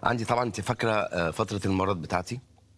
عندي طبعا انت فاكره آه، فتره المرض بتاعتي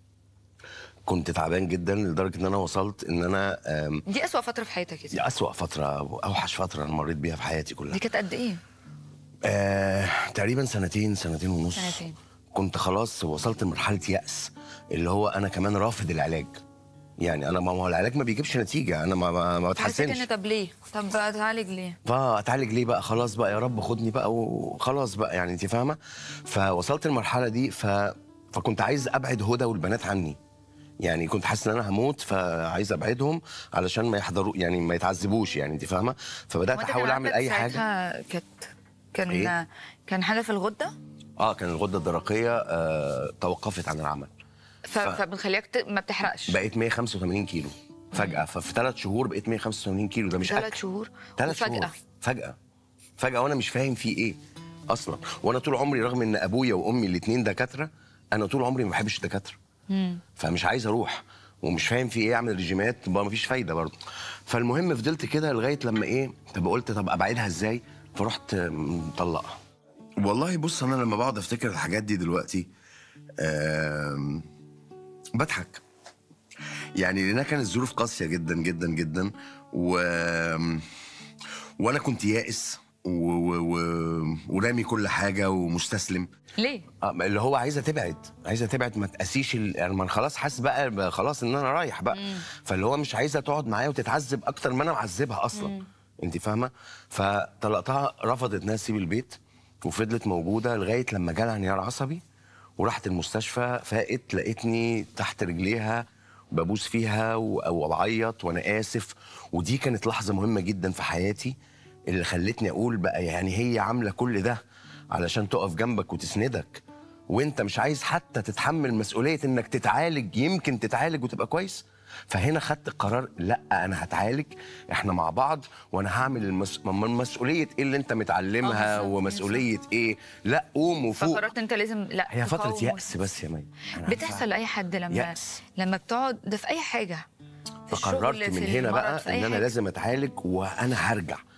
كنت تعبان جدا لدرجه ان انا وصلت ان انا آم، دي اسوأ فتره في حياتك يا دي سيدي اسوأ فتره اوحش فتره انا مريت بيها في حياتي كلها دي كانت قد ايه آه، تقريبا سنتين سنتين ونص سنتين. كنت خلاص وصلت لمرحله يأس اللي هو انا كمان رافض العلاج يعني انا ما هو العلاج ما بيجيبش نتيجه انا ما ما, ما حسيت بتحسنش ان طب ليه طب اتعالج ليه فاتعالج ليه بقى خلاص بقى يا رب خدني بقى وخلاص بقى يعني انت فاهمه فوصلت المرحله دي ف... فكنت عايز ابعد هدى والبنات عني يعني كنت حاسس ان انا هموت فعايز ابعدهم علشان ما يحضروا يعني ما يتعذبوش يعني انت فاهمه فبدات وانت احاول كان اعمل عندك اي حاجه ساعتها كانت كان إيه؟ كان حاجه في الغده اه كان الغده الدرقيه آه توقفت عن العمل ف... فبنخليك ت... ما بتحرقش بقيت 185 كيلو فجاه ففي ثلاث شهور بقيت 185 كيلو ده مش ثلاث أكل. شهور ثلاث وفجأة. شهور فجأة فجأة وأنا مش فاهم في إيه أصلا وأنا طول عمري رغم إن أبويا وأمي الاتنين دكاترة أنا طول عمري ما بحبش الدكاترة فمش عايز أروح ومش فاهم في إيه أعمل ريجيمات ما فيش فايدة برضه فالمهم فضلت كده لغاية لما إيه طب قلت طب أبعدها إزاي فرحت مطلقها والله بص أنا لما بقعد أفتكر الحاجات دي دلوقتي آم، بضحك يعني لانها كانت ظروف قاسيه جدا جدا جدا و وانا كنت يائس و... و... و... ورامي كل حاجه ومستسلم ليه آه، اللي هو عايزه تبعد عايزه تبعد ما تقاسيش ال... يعني ما أنا خلاص حاسس بقى بقى خلاص ان انا رايح بقى فاللي هو مش عايزه تقعد معايا وتتعذب اكتر ما انا معذبها اصلا انت فاهمه فطلقتها رفضت انها تسيب البيت وفضلت موجوده لغايه لما جالها انهيار عصبي ورحت المستشفى فاقت لقيتني تحت رجليها ببوس فيها و- وبعيط وانا اسف ودي كانت لحظه مهمه جدا في حياتي اللي خلتني اقول بقى يعني هي عامله كل ده علشان تقف جنبك وتسندك وانت مش عايز حتى تتحمل مسؤوليه انك تتعالج يمكن تتعالج وتبقى كويس فهنا خدت القرار لا انا هتعالج احنا مع بعض وانا هعمل المس... م- مسؤوليه ايه اللي انت متعلمها آه، بالظبط، ومسؤوليه ايه لا قوم وفوق فقررت انت لازم لا هي فتره تقاوم يأس بس يا مي أنا بتحصل لاي حد لما يأس. لما بتقعد ده في اي حاجه في فقررت الشغل، من في هنا المرض، بقى في أي ان انا حاجة. لازم اتعالج وانا هرجع